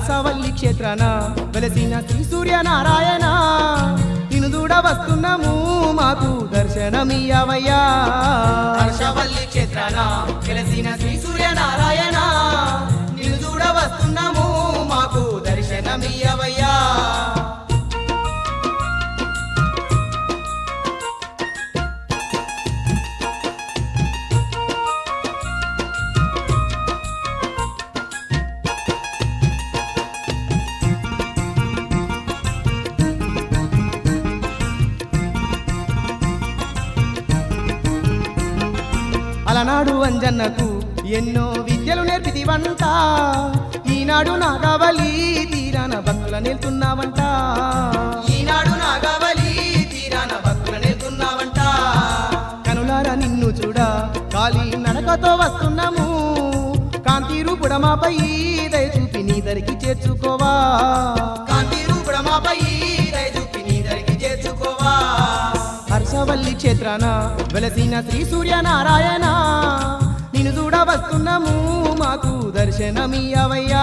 హర్షవల్లి క్షేత్రాన వెలసిన శ్రీ సూర్యనారాయణ నిన్ను చూడ వస్తున్నాము మాకు దర్శనమియ్యవయ్యా హర్షవల్లి క్షేత్రాన వెలసిన శ్రీ సూర్యనారాయణ నిన్ను చూడ వస్తున్నాము మాకు దర్శనమియ్యవయ్యా అలనాడు అంజన్నకు ఎన్నో విద్యలు నేర్పితివంట ఈనాడు నాగవలి తీరాన భక్తుల నేర్తున్నావంట ఈనాడు నాగవలి తీరాన భక్తుల నేర్తున్నావంట కనులారా నిన్ను చూడ కాలి నడకతో వస్తున్నాము కాంతి రూపుడమాపై దయ చూపి నీ దరికి చేర్చుకోవా కాంతి రూపుడమాపై దయ చూపి నీ దరికి చేర్చుకోవా హర్షవల్లి క్షేత్రాన వెలసిన శ్రీ సూర్యనారాయణ నిన్ను చూడ వస్తున్నాము మాకు దర్శనమియ్యవయ్యా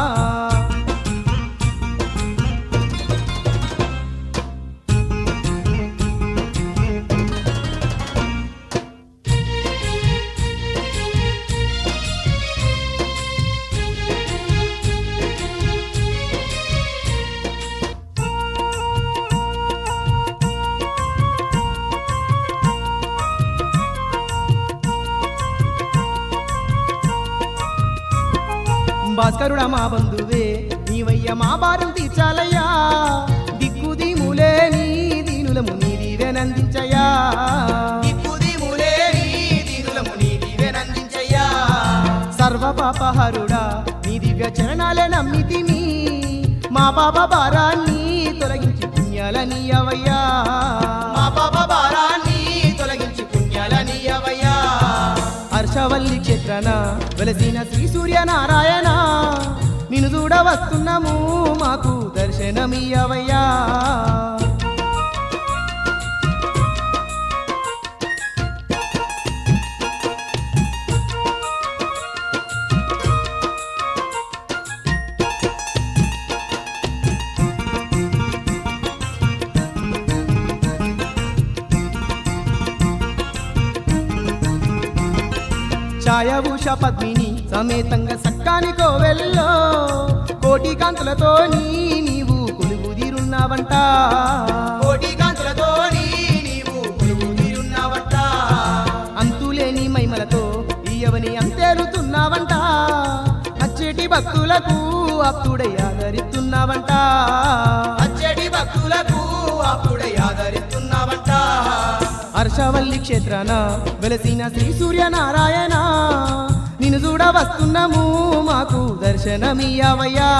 భాస్కరుడా మా బంధువే నీవయ్య మా భారం తీర్చాలయ్యా దిక్కు దీములే నీ దీనులము నీ దీవెనందించయ్యా దిక్కు దీములే నీ దీనులము నీ దీవెనందించయ్యా సర్వ పాపహరుడా నీ దివ్య చరణాలే నమ్మితిని మా పాప భారాన్ని తొలగించి పుణ్యాలని అవయ్యా మా పాప భారాన్ని తొలగించి పుణ్యాలని అవయ్యా హర్షవల్లి క్షేత్రన వెలసిన శ్రీ సూర్యనారాయణ నిన్ను చూడ వస్తున్నాము మాకు దర్శనమియ్యవయ్యా ఛాయభూష పద్మిని సమేతంగా సక్కాని కోవెల్లో కోటి కాంతులతో నీవు కొలువు తీరున్నావంట కోటి కాంతులతో నీవు కొలువు తీరున్నావంట అంతులేని మైమలతో ఇయవని అంతేరుతున్నావంట అచ్చేటి భక్తులకు అప్పుడై ఆదరిస్తున్నావంట అచ్చేటి భక్తులకు అప్పుడై ఆదరిస్తున్నావంట హర్షవల్లి క్షేత్రాన వెలసిన శ్రీ సూర్యనారాయణ నిన్ను చూడ వస్తున్నాము మాకు దర్శనమియ్యవయ్యా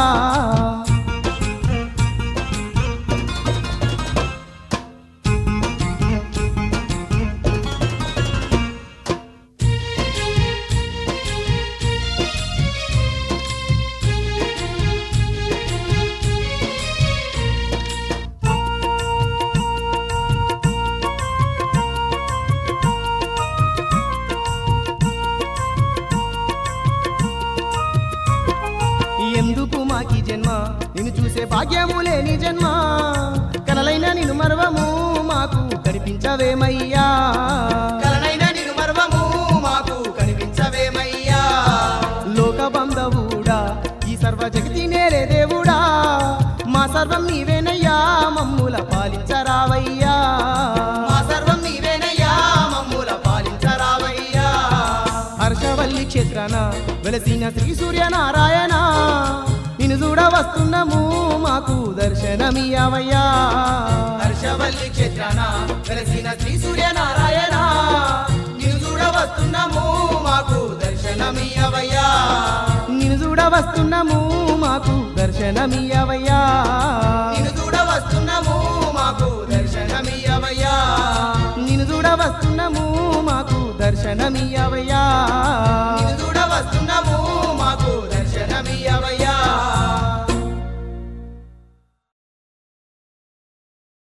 ఎందుకు మాకి జన్మ నిన్ను చూసే భాగ్యము లేని జన్మ కలలైన నిన్ను మరవము మాకు కనిపించవేమయ్యా కలనైన నిన్ను మరవము మాకు కనిపించవేమయ్యా లోక బంధవుడా ఈ సర్వ జగతి నేరే దేవుడా మా సర్వం నీవేనయ్యా మమ్ముల పాలించరావయ్యా మా సర్వం నీవేనయ్యా మమ్ముల పాలించరావయ్యా హర్షవల్లి క్షేత్రాన వెలసిన శ్రీ సూర్యనారాయణ నిన్ను చూడ వస్తున్నాము మాకు దర్శనమియ్యవయ్యా హర్షవల్లి క్షేత్రాన వెలసిన శ్రీ సూర్యనారాయణ నిన్ను చూడ వస్తున్నాము మాకు దర్శనమియ్యవయ్యా నిన్ను చూడ వస్తున్నాము మాకు దర్శనమియ్యవయ్యా నిన్ను చూడ వస్తున్నాము మాకు దర్శనమియ్యవయ్యా నిన్ను చూడ వస్తున్నాము మాకు దర్శనమియ్యవయ్యా